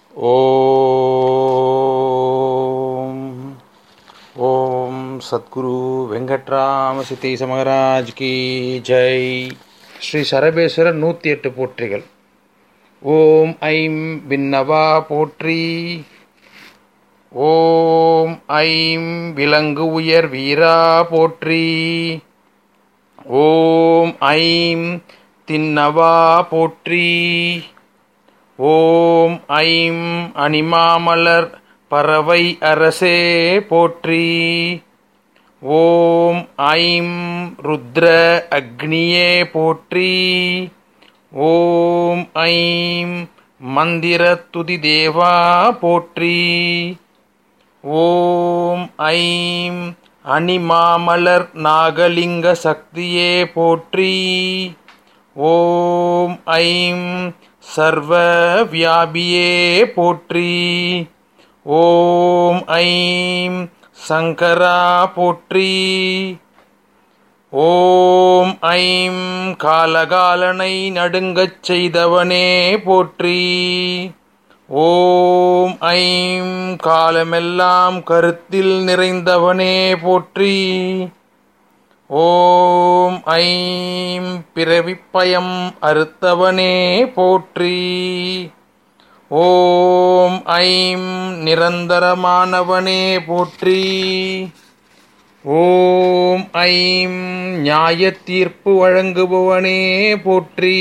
ஓம் ஓம் சத்குரு வெங்கட்ராம சித்தீச மகராஜ் கி ஜெய் ஸ்ரீ சரபேஸ்வரர் நூற்றி எட்டு போற்றிகள் ஓம் ஐம் விண்ணவா போற்றி ஓம் ஐம் விலங்கு உயர் வீரா போற்றி ஓம் ஐம் தின்னவா போற்றி ஓம் ஐம் அணிமாமலர் பறவை அரசே போற்றி ஓம் ஐம் ருத்ர அக்னியே போற்றி ஓம் ஐம் மந்திர துதி தேவா போற்றி ஓம் ஐம் அணிமாமலர் நாகலிங்க சக்தியே போற்றி ஓம் ஐம் சர்வ வியாபியே போற்றி ஓம் ஐம் சங்கரா போற்றி ஓம் ஐம் காலகாலனை நடுங்கச் செய்தவனே போற்றி ஓம் ஐம் காலமெல்லாம் கருத்தில் நிறைந்தவனே போற்றி ஓம் ஐம் பிறவிப்பயம் அறுத்தவனே போற்றி ஓம் ஐம் நிரந்தரமானவனே போற்றி ஓம் ஐம் நியாய தீர்ப்பு வழங்குபவனே போற்றி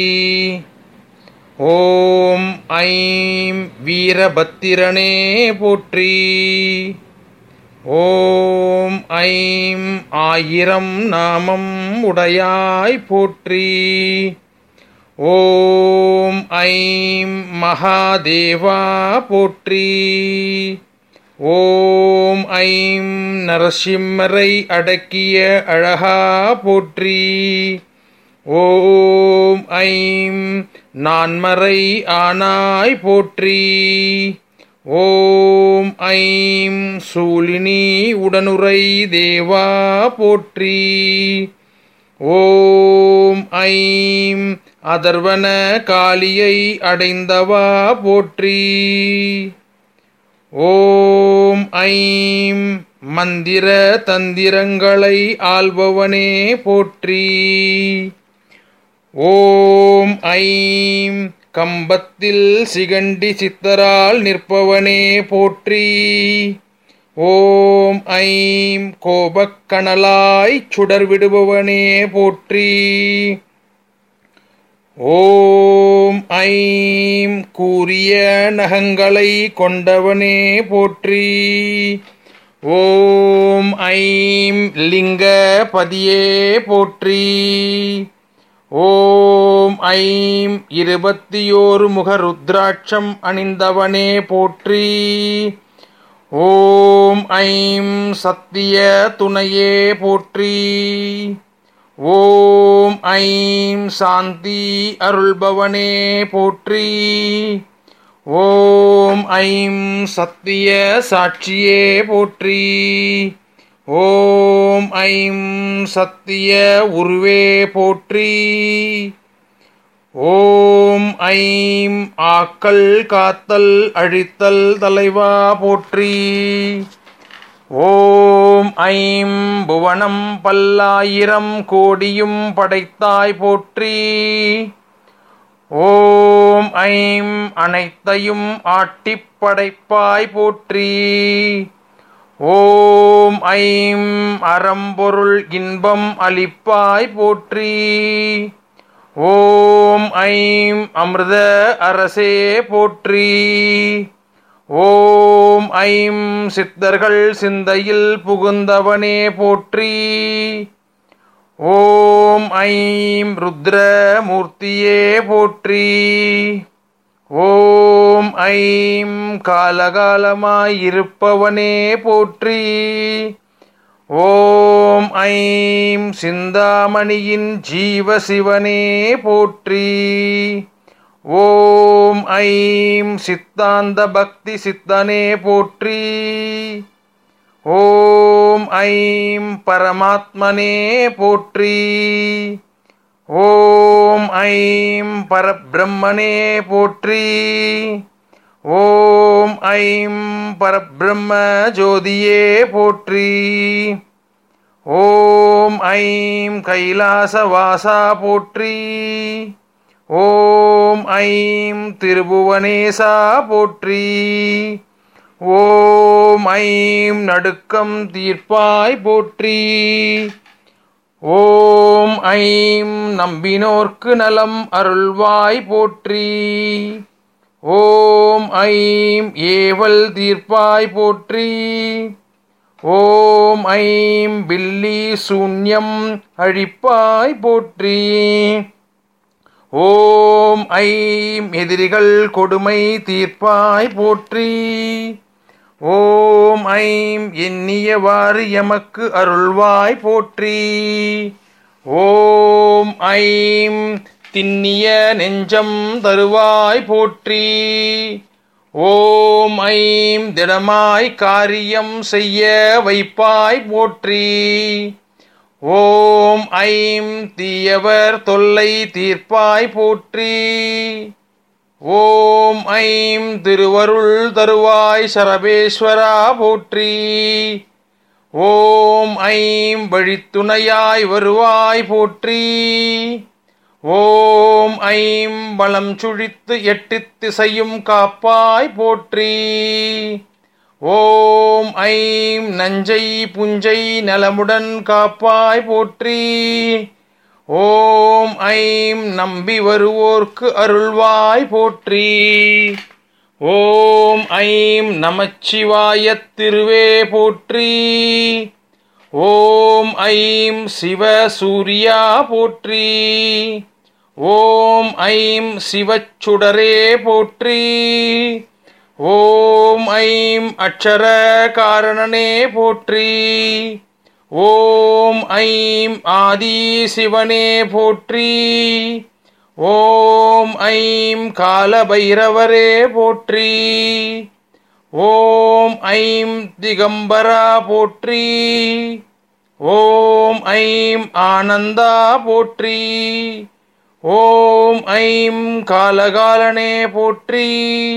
ஓம் ஐம் வீரபத்திரனே போற்றி ஓம் ஐம் ஆயிரம் நாமம் உடையாய் போற்றி ஓம் ஐம் மகாதேவா போற்றி ஓம் ஐம் நரசிம்மரை அடக்கிய அழகா போற்றி ஓம் ஐம் நான்மறை ஆனாய் போற்றி ஓம் ஐம் சூலினி உடனுரை தேவா போற்றி ஓம் ஐம் அதர்வன காளியை அடைந்தவா போற்றி ஓம் ஐம் மந்திர தந்திரங்களை ஆள்பவனே போற்றி ஓம் ஐம் கம்பத்தில் சிகண்டி சித்தரால் நிற்பவனே போற்றி ஓம் ஐம் கோபக்கணலாய் சுடர் விடுபவனே போற்றி ஓம் ஐம் கூறிய நகங்களை கொண்டவனே போற்றி ஓம் ஐம் லிங்க பதியே போற்றி ஓம் ஐம் இருபத்தியோரு முக ருத்ராட்சம் அணிந்தவனே போற்றி ஓம் ஐம் சத்திய துணையே போற்றி ஓம் ஐம் சாந்தி அருள்பவனே போற்றி ஓம் ஐம் சத்திய சாட்சியே போற்றி ஓம் ஐம் சத்திய உருவே போற்றி ஓம் ஐம் ஆக்கல் காத்தல் அழித்தல் தலைவா போற்றி ஓம் ஐம் புவனம் பல்லாயிரம் கோடியும் படைத்தாய் போற்றி ஓம் ஐம் அனைத்தையும் ஆட்டிப் படைப்பாய் போற்றி ஓம் ஐம் அறம்பொருள் இன்பம் அளிப்பாய் போற்றி ஓம் ஐம் அமிர்த அரசே போற்றி ஓம் ஐம் சித்தர்கள் சிந்தையில் புகுந்தவனே போற்றி ஓம் ஐம் ருத்ர மூர்த்தியே போற்றி ஓம் ஐம் காலகாலமாயிருப்பவனே போற்றி ஓம் ஐம் சிந்தாமணியின் ஜீவசிவனே போற்றி ஓம் ஐம் சித்தாந்த பக்தி சித்தனே போற்றி ஓம் ஐம் பரமாத்மனே போற்றி ஓம் ஐம் பரபிரம்மனே போற்றி ஓம் ஐம் பரபிரம்ம ஜோதியே போற்றி ஓம் ஐம் கைலாசவாசா போற்றி ஓம் ஐம் திருபுவனேசா போற்றி ஓம் ஐம் நடுக்கம் தீர்ப்பாய் போற்றி ஓம் ஐம் நம்பினோர்க்கு நலம் அருள்வாய் போற்றி ஓம் ஐம் ஏவல் தீர்ப்பாய் போற்றி ஓம் ஐம் பில்லி சூன்யம் அழிப்பாய் போற்றி ஓம் ஐம் எதிரிகள் கொடுமை தீர்ப்பாய் போற்றி ஓம் ஐம் எண்ணியவாறு எமக்கு அருள்வாய் போற்றி ஓம் ஐம் திண்ணிய நெஞ்சம் தருவாய் போற்றி ஓம் ஐம் திடமாய் காரியம் செய்ய வைப்பாய் போற்றி ஓம் ஐம் தீயவர் தொல்லை தீர்ப்பாய் போற்றி ஓம் ஐம் திருவருள் தருவாய் சரபேஸ்வரா போற்றி ஓம் ஐம் வழித்துணையாய் வருவாய் போற்றி ஓம் ஐம் பலம் சுழித்து எட்டு திசையும் காப்பாய் போற்றி ஓம் ஐம் நஞ்சை புஞ்சை நலமுடன் காப்பாய் போற்றி ஓம் ஐம் நம்பி வருவோர்க்கு அருள்வாய் போற்றி ஓம் ஐம் நமச்சிவாயத் திருவே போற்றி ஓம் ஐம் சிவ சூர்யா போற்றி ஓம் ஐம் சிவச்சுடரே போற்றி ஓம் ஐம் அக்ஷர காரணனே போற்றி ஓம் ஐம் ஆதி சிவனே போற்றி ஓம் ஐம் காலபைரவரே போற்றி ஓம் ஐம் திகம்பரா போற்றி ஓம் ஐம் ஆனந்தா போற்றி ஓம் ஐம் காலகாலனே போற்றி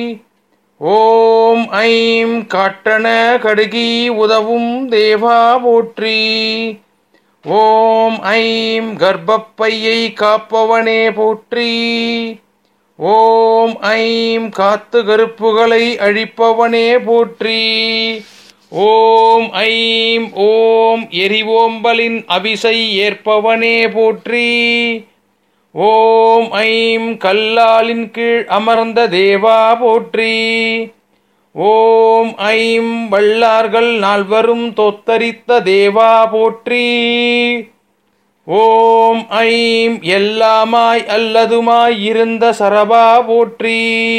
ஓம் ஐம் காட்டண கடுகி உதவும் தேவா போற்றி ஓம் ஐம் கர்ப்பப்பையை காப்பவனே போற்றி ஓம் ஐம் காத்து கருப்புகளை அழிப்பவனே போற்றி ஓம் ஐம் ஓம் எரிவோம்பலின் அபிசை ஏற்பவனே போற்றி ஓம் ஐம் கல்லாலின் கீழ் அமர்ந்த தேவா போற்றி ஓம் ஐம் வள்ளார்கள் நால்வரும் தோத்தரித்த தேவா போற்றி ஓம் ஐம் எல்லாமாய் அல்லதுமாய் இருந்த சரபா போற்றி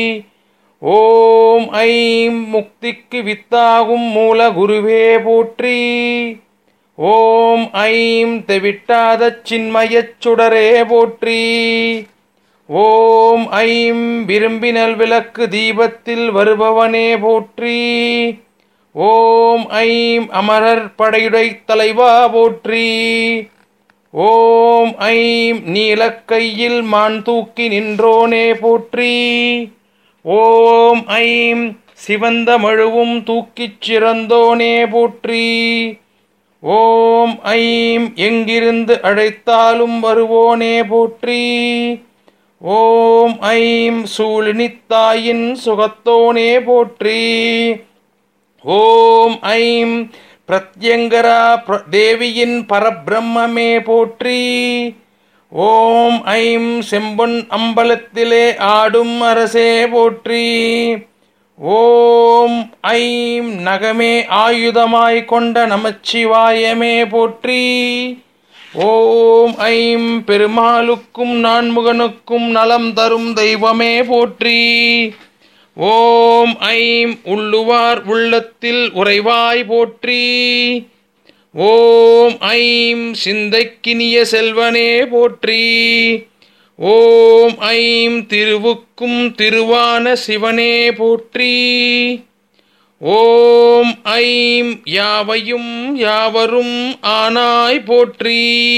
ஓம் ஐம் முக்திக்கு வித்தாகும் மூல குருவே போற்றி ஓம் ஐம் தெவிட்டாத சின்மயச் சுடரே போற்றி ஓம் ஐம் விரும்பினல் விளக்கு தீபத்தில் வருபவனே போற்றி ஓம் ஐம் அமரர் படையுடை தலைவா போற்றி ஓம் ஐம் நீலக்கையில் மான் தூக்கி நின்றோனே போற்றி ஓம் ஐம் சிவந்த மழுவும் தூக்கிச் சிறந்தோனே போற்றி ஓம் ஐம் எங்கிருந்து அழைத்தாலும் வருவோனே போற்றி ஓம் ஐம் சூழினித்தாயின் சுகத்தோனே போற்றி ஓம் ஐம் பிரத்யங்கரா பிர- தேவியின் பரபிரம்மே போற்றி ஓம் ஐம் செம்பொன் அம்பலத்திலே ஆடும் அரசே போற்றி ஓம் ஐம் நகமே ஆயுதமாய் கொண்ட நமச்சிவாயமே போற்றி ஓம் ஐம் பெருமாளுக்கும் நான்முகனுக்கும் நலம் தரும் தெய்வமே போற்றி ஓம் ஐம் உள்ளுவார் உள்ளத்தில் உறைவாய் போற்றி ஓம் ஐம் சிந்தைக்கினிய செல்வனே போற்றி ஓம் ஐம் திருவுக்கும் திருவான சிவனே போற்றி ஓம் ஐம் யாவையும் யாவரும் ஆனாய் போற்றி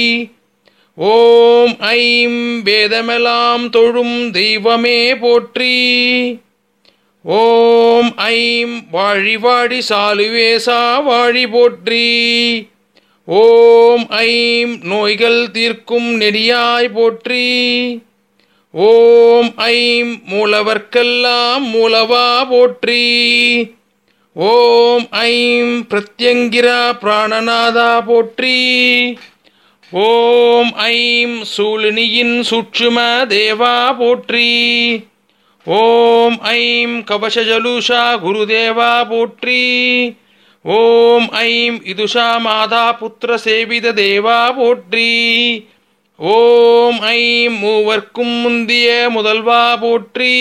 ஓம் ஐம் வேதமெல்லாம் தொழும் தெய்வமே போற்றி ஓம் ஐம் வாழி வாழி சாலுவேசா வாழி போற்றி ஓம் ஐம் நோய்கள் தீர்க்கும் நெடியாய் போற்றி ஓம் ஐம் மூலவர்க்கெல்லாம் மூலவா போற்றி ஓம் ஐம் பிரத்யங்கிரா பிராணநாதா போற்றி ஓம் ஐம் சூழினியின் சுற்றும தேவா போற்றி ஓம் ஐம் கவசஜலூஷா குருதேவா போற்றி ஓம் ஐம் இதுஷா மாதா புத்திர சேவித தேவா போற்றி ஓம் ஐம் மூவர்க்கும் முந்திய முதல்வா போற்றி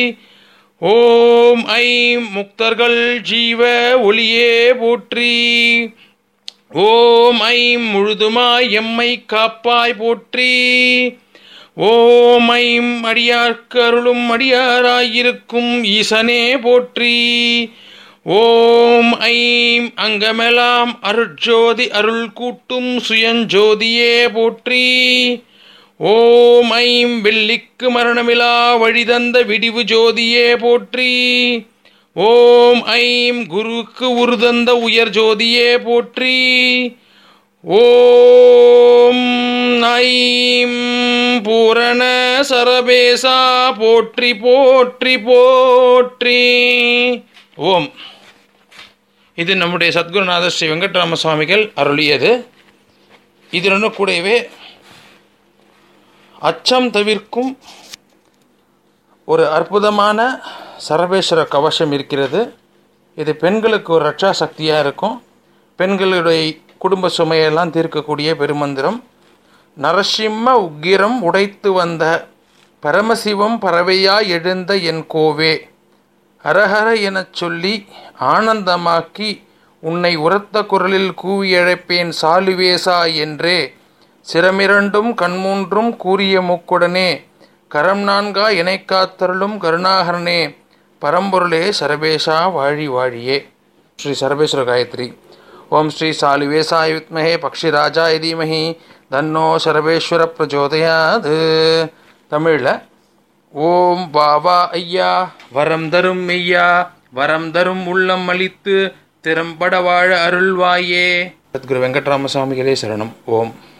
ஓம் ஐம் முக்தர்கள் ஜீவ ஒளியே போற்றி ஓம் ஐம் முழுதுமாய் எம்மை காப்பாய் போற்றி ஓம் ஐம் அடியார்க்கு அருளும் அடியாராயிருக்கும் ஈசனே போற்றி ஓம் ஐம் அங்கமெல்லாம் அருட்ஜோதி அருள் கூட்டும் சுயஞ்சோதியே போற்றி ஓம் ஐம் வெள்ளிக்கு மரணமிலா வழிதந்த விடிவு ஜோதியே போற்றி ஓம் ஐம் குருக்கு உருதந்த உயர் ஜோதியே போற்றி ஓம் ஐம் பூரண சரபேசா போற்றி போற்றி போற்றி ஓம் இது நம்முடைய சத்குருநாத ஸ்ரீ வெங்கட்ராம சுவாமிகள் அருளியது இதனுடன் கூடவே அச்சம் தவிர்க்கும் ஒரு அற்புதமான சரபேஸ்வர கவசம் இருக்கிறது இது பெண்களுக்கு ஒரு ரட்சா சக்தியாக இருக்கும் பெண்களுடைய குடும்ப சுமையெல்லாம் தீர்க்கக்கூடிய பெருமந்திரம் நரசிம்ம உக்கிரம் உடைத்து வந்த பரமசிவம் பறவையாய் எழுந்த என் கோவே ஹரஹர எனச் சொல்லி ஆனந்தமாக்கி உன்னை உரத்த குரலில் கூவி அழைப்பேன் சாலுவேசா என்றே சிரமிரண்டும் கண்மூன்றும் கூறிய முக்குடனே கரம் நான்கா இணை காத்தருளும் கருணாகரனே பரம்பொருளே சரபேஷா வாழி வாழியே ஸ்ரீ சரபேஸ்வர காயத்ரி ஓம் ஸ்ரீ சாலுவேசாய வித்மஹே பக்ஷிராஜாய தீமஹி தன்னோ சரபேஸ்வர பிரச்சோதயாது தமிழில் ஓம் பாபா ஐயா வரம் தரும் ஐயா வரம் தரும் உள்ளம் அளித்து திறம்பட வாழ அருள்வாயே சத்குரு வெங்கட்ராம சுவாமிகளே சரணம் ஓம்